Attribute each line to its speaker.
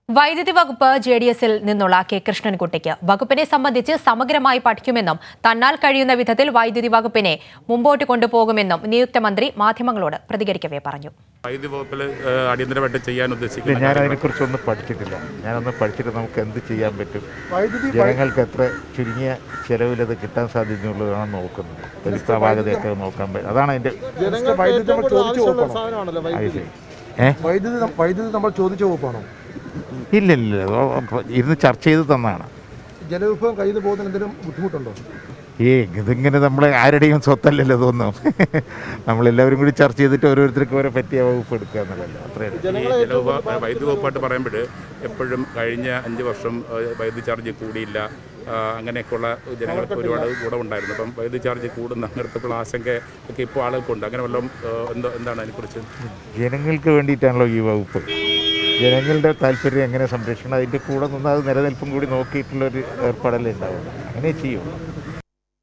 Speaker 1: വൈദ്യുതി വകുപ്പ് J D എസിൽ നിന്നുള്ള കെ കൃഷ്ണൻകുട്ടിക്ക് വകുപ്പിനെ സംബന്ധിച്ച് സമഗ്രമായി പഠിക്കുമെന്നും തന്നാൽ കഴിയുന്ന വിധത്തിൽ വൈദ്യുതി വകുപ്പിനെ മുമ്പോട്ട് കൊണ്ടുപോകുമെന്നും നിയുക്ത മന്ത്രി മാധ്യമങ്ങളോട് പ്രതികരിക്കവേ പറഞ്ഞു
Speaker 2: വൈദ്യുതി വകുപ്പിൽ ഏഹ്, അടിയന്തരമായിട്ട് ചെയ്യാൻ
Speaker 3: ഇല്ല
Speaker 2: ഉദ്ദേശിക്കുന്ന
Speaker 3: ഞാൻ
Speaker 2: കാര്യങ്ങൾ.
Speaker 3: അതിനെക്കുറിച്ചൊന്നും പഠിച്ചിട്ടില്ല ഞാനൊന്നും പഠിച്ചിട്ട് നമുക്ക് എന്ത് ചെയ്യാൻ പറ്റും
Speaker 4: വൈദ്യുതി
Speaker 3: ജനങ്ങൾക്ക് എത്ര ചുരുങ്ങിയ ചെലവിലത് കിട്ടാൻ സാധ്യതയുള്ളതാണ് നോക്കുന്നത് പരിസ്ഥാപാകതയൊക്കെ നോക്കാൻ പറ്റും അതാണ് അതിൻ്റെ
Speaker 4: ജനങ്ങൾക്ക്
Speaker 5: വൈദ്യുതി
Speaker 4: ഏറ്റവും
Speaker 5: നമ്മൾ
Speaker 4: കൂടുതൽ
Speaker 5: ചോദിച്ച
Speaker 4: ആവശ്യമുള്ള
Speaker 5: വകുപ്പാണോ?
Speaker 4: സാധനമാണല്ലോ
Speaker 3: അത്
Speaker 4: വൈദ്യുതി
Speaker 3: ശരി ഏ
Speaker 4: വൈദ്യുതി നം- വൈദ്യുതി നമ്മൾ ചോദിച്ച വകുപ്പാണോ
Speaker 3: ഇല്ല ഇല്ല ഇല്ല. ഓ, അപ്പൊ ഇരുന്ന് ചർച്ച ചെയ്ത് തന്നാണ്
Speaker 4: ജലവിഭവം കയ്യിൽ നിന്ന് പോകുന്നതിന് എന്തെങ്കിലും ബുദ്ധിമുട്ടുണ്ടോ
Speaker 3: ഏ ഇതിങ്ങനെ നമ്മൾ ആരുടെയും സ്വത്തല്ലല്ലോ ഇതൊന്നും നമ്മളെല്ലാവരും കൂടി ചർച്ച ചെയ്തിട്ട് ഓരോരുത്തർക്കും ഓരോ പറ്റിയ വകുപ്പ് എടുക്കുക എന്നുള്ളതല്ലോ അത്രയും
Speaker 2: ഈ ജലവിഭവ വൈദ്യുതി വകുപ്പായിട്ട് പറയുമ്പോൾ എപ്പോഴും കഴിഞ്ഞ അഞ്ച് വർഷം ഏഹ്, വൈദ്യുതി ചാർജ് കൂടിയില്ല ആ, അങ്ങനെയൊക്കെയുള്ള ജനങ്ങൾക്ക് ഒരുപാട് ഗുണമുണ്ടായിരുന്നു അപ്പം വൈദ്യുതി ചാർജ് കൂടുന്ന അങ്ങനത്തെ ആശങ്ക ഒക്കെ ഇപ്പോൾ ആളുകൾക്കുണ്ട് അങ്ങനെ വല്ലതും ഏഹ്, എന്തോ എന്താണ് അതിനെക്കുറിച്ച്
Speaker 3: ജനങ്ങൾക്ക് വേണ്ടിയിട്ടാണല്ലോ ഈ വകുപ്പ് ജനങ്ങളുടെ താല്പര്യം എങ്ങനെ സംരക്ഷിക്കണം അതിൻ്റെ കൂടെ നിന്ന് അത് നിലനിൽപ്പും കൂടി നോക്കിയിട്ടുള്ളൊരു ഏർപ്പാടല്ലേ ഉണ്ടാവുള്ളൂ അങ്ങനെ ചെയ്യും